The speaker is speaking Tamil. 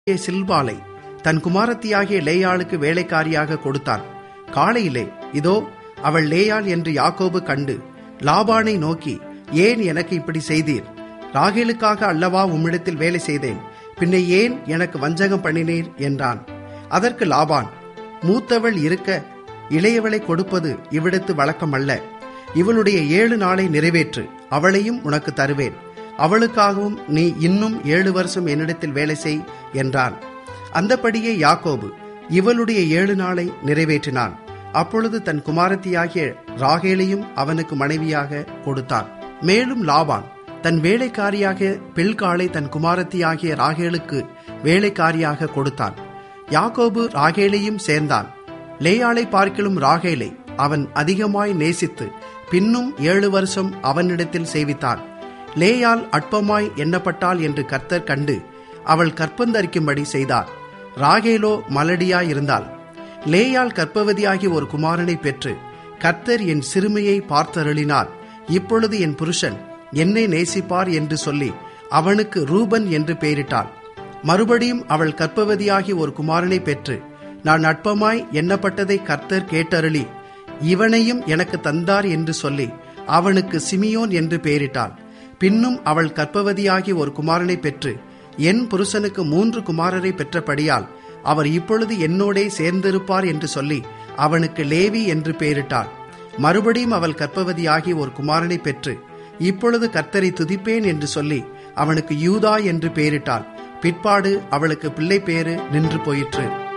சில்பாலை தன் குமாரத்தியாகிய லேயாளுக்கு வேலைக்காரியாக கொடுத்தான் காலையிலே இதோ அவள் லேயாள் என்று யாக்கோபு கண்டு லாபானை நோக்கி ஏன் எனக்கு இப்படி செய்தீர் ராகேலுக்காக அல்லவா உம்மிடத்தில் வேலை செய்தேன் பின்ன ஏன் எனக்கு வஞ்சகம் பண்ணினீர் என்றான் அதற்கு லாபான் மூத்தவள் இருக்க இளையவளை கொடுப்பது இவ்விடத்து வழக்கமல்ல இவளுடைய ஏழு நாளை நிறைவேற்று அவளையும் உனக்கு தருவேன் அவளுக்காகவும் நீ இன்னும் ஏழு வருஷம் என்னிடத்தில் வேலை செய் என்றான் அந்தபடியே யாக்கோபு இவளுடைய ஏழு நாளை நிறைவேற்றினான் அப்பொழுது தன் குமாரத்தியாகிய ராகேலையும் அவனுக்கு மனைவியாக கொடுத்தான் மேலும் லாபான் தன் வேலைக்காரியாக பில்காலை தன் குமாரத்தியாகிய ராகேலுக்கு வேலைக்காரியாக கொடுத்தான் யாக்கோபு ராகேலையும் சேர்ந்தான் லேயாளை பார்க்கிலும் ராகேலை அவன் அதிகமாய் நேசித்து பின்னும் ஏழு வருஷம் அவனிடத்தில் சேவித்தான் லேயால் அற்பமாய் எண்ணப்பட்டாள் என்று கர்த்தர் கண்டு அவள் கற்பந்தரிக்கும்படி செய்தார் ராகேலோ மலடியாய் இருந்தாள் லேயால் கற்பவதியாகி ஒரு குமாரனை பெற்று கர்த்தர் என் சிறுமையை பார்த்தருளினார் இப்பொழுது என் புருஷன் என்னை நேசிப்பார் என்று சொல்லி அவனுக்கு ரூபன் என்று பெயரிட்டாள் மறுபடியும் அவள் கற்பவதியாகி ஒரு குமாரனை பெற்று நான் நட்பமாய் எண்ணப்பட்டதை கர்த்தர் கேட்டருளி இவனையும் எனக்கு தந்தார் என்று சொல்லி அவனுக்கு சிமியோன் என்று பெயரிட்டாள் பின்னும் அவள் கற்பவதியாகி ஒரு குமாரனை பெற்று என் புருஷனுக்கு மூன்று குமாரரை பெற்றபடியால் அவர் இப்பொழுது என்னோடே சேர்ந்திருப்பார் என்று சொல்லி அவனுக்கு லேவி என்று பெயரிட்டாள் மறுபடியும் அவள் கற்பவதியாகி ஒரு குமாரனை பெற்று இப்பொழுது கர்த்தரை துதிப்பேன் என்று சொல்லி அவனுக்கு யூதா என்று பெயரிட்டாள் பிற்பாடு அவளுக்கு பிள்ளை பேறு நின்று போயிற்று